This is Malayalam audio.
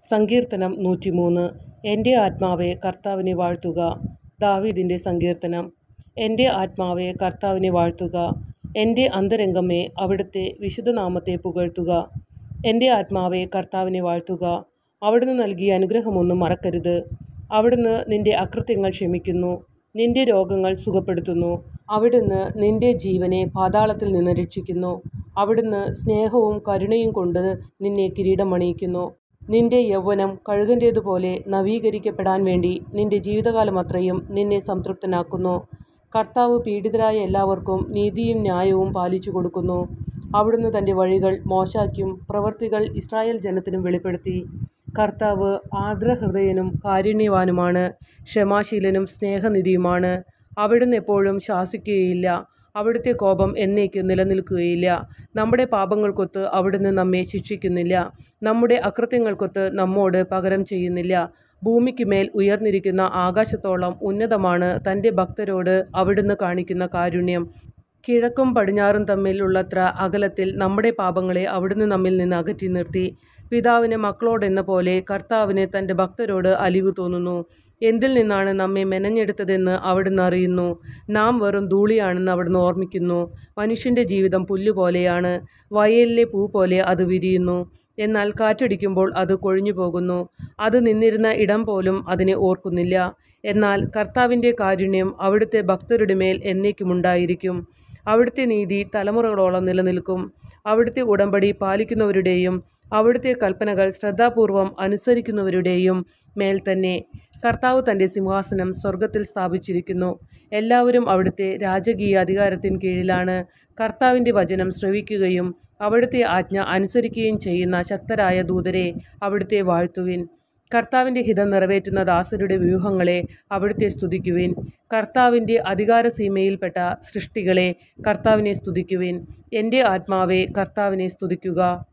സങ്കീർത്തനം നൂറ്റിമൂന്ന് എൻ്റെ ആത്മാവേ കർത്താവിനെ വാഴ്ത്തുക ദാവീദിൻ്റെ സങ്കീർത്തനം എൻ്റെ ആത്മാവേ കർത്താവിനെ വാഴ്ത്തുക എൻ്റെ അന്തരംഗമേ അവിടുത്തെ വിശുദ്ധനാമത്തെ പുകഴ്ത്തുക എൻ്റെ ആത്മാവേ കർത്താവിനെ വാഴ്ത്തുക അവിടുന്ന് നൽകിയ അനുഗ്രഹമൊന്നും മറക്കരുത് അവിടുന്ന് നിന്റെ അകൃത്യങ്ങൾ ക്ഷമിക്കുന്നു നിന്റെ രോഗങ്ങൾ സുഖപ്പെടുത്തുന്നു അവിടുന്ന് നിന്റെ ജീവനെ പാതാളത്തിൽ നിന്ന് രക്ഷിക്കുന്നു അവിടുന്ന് സ്നേഹവും കരുണയും കൊണ്ട് നിന്നെ കിരീടമണിയിക്കുന്നു നിന്റെ യൗവനം കഴുകൻ്റേതുപോലെ നവീകരിക്കപ്പെടാൻ വേണ്ടി നിന്റെ ജീവിതകാലം അത്രയും നിന്നെ സംതൃപ്തനാക്കുന്നു കർത്താവ് പീഡിതരായ എല്ലാവർക്കും നീതിയും ന്യായവും പാലിച്ചു കൊടുക്കുന്നു അവിടുന്ന് തൻ്റെ വഴികൾ മോശാക്കും പ്രവൃത്തികൾ ഇസ്രായേൽ ജനത്തിനും വെളിപ്പെടുത്തി കർത്താവ് ആർദ്രഹൃദയനും കാരുണ്യവാനുമാണ് ക്ഷമാശീലനും സ്നേഹനിധിയുമാണ് അവിടുന്ന് എപ്പോഴും ശാസിക്കുകയില്ല അവിടുത്തെ കോപം എന്നേക്കും നിലനിൽക്കുകയില്ല നമ്മുടെ പാപങ്ങൾക്കൊത്ത് അവിടുന്ന് നമ്മെ ശിക്ഷിക്കുന്നില്ല നമ്മുടെ അകൃത്യങ്ങൾക്കൊത്ത് നമ്മോട് പകരം ചെയ്യുന്നില്ല ഭൂമിക്ക് മേൽ ഉയർന്നിരിക്കുന്ന ആകാശത്തോളം ഉന്നതമാണ് തൻ്റെ ഭക്തരോട് അവിടുന്ന് കാണിക്കുന്ന കാരുണ്യം കിഴക്കും പടിഞ്ഞാറും തമ്മിലുള്ളത്ര അകലത്തിൽ നമ്മുടെ പാപങ്ങളെ അവിടുന്ന് നമ്മിൽ നിന്ന് അകറ്റി നിർത്തി പിതാവിന് മക്കളോടെന്ന പോലെ കർത്താവിന് തൻ്റെ ഭക്തരോട് അലിവ് തോന്നുന്നു എന്തിൽ നിന്നാണ് നമ്മെ മെനഞ്ഞെടുത്തതെന്ന് അവിടുന്ന് അറിയുന്നു നാം വെറും ധൂളിയാണെന്ന് അവിടുന്ന് ഓർമ്മിക്കുന്നു മനുഷ്യൻ്റെ ജീവിതം പുല്ലുപോലെയാണ് വയലിലെ പൂ പോലെ അത് വിരിയുന്നു എന്നാൽ കാറ്റടിക്കുമ്പോൾ അത് കൊഴിഞ്ഞു പോകുന്നു അത് നിന്നിരുന്ന ഇടം പോലും അതിനെ ഓർക്കുന്നില്ല എന്നാൽ കർത്താവിൻ്റെ കാരുണ്യം അവിടുത്തെ ഭക്തരുടെ മേൽ എന്നേക്കുമുണ്ടായിരിക്കും അവിടുത്തെ നീതി തലമുറകളോളം നിലനിൽക്കും അവിടുത്തെ ഉടമ്പടി പാലിക്കുന്നവരുടെയും അവിടുത്തെ കൽപ്പനകൾ ശ്രദ്ധാപൂർവം അനുസരിക്കുന്നവരുടെയും മേൽ തന്നെ കർത്താവ് തൻ്റെ സിംഹാസനം സ്വർഗത്തിൽ സ്ഥാപിച്ചിരിക്കുന്നു എല്ലാവരും അവിടുത്തെ രാജകീയ അധികാരത്തിന് കീഴിലാണ് കർത്താവിൻ്റെ വചനം ശ്രവിക്കുകയും അവിടുത്തെ ആജ്ഞ അനുസരിക്കുകയും ചെയ്യുന്ന ശക്തരായ ദൂതരെ അവിടുത്തെ വാഴ്ത്തുവിൻ കർത്താവിൻ്റെ ഹിതം നിറവേറ്റുന്ന ദാസരുടെ വ്യൂഹങ്ങളെ അവിടുത്തെ സ്തുതിക്കുവിൻ കർത്താവിൻ്റെ അധികാരസീമയിൽപ്പെട്ട സൃഷ്ടികളെ കർത്താവിനെ സ്തുതിക്കുവിൻ എൻ്റെ ആത്മാവെ കർത്താവിനെ സ്തുതിക്കുക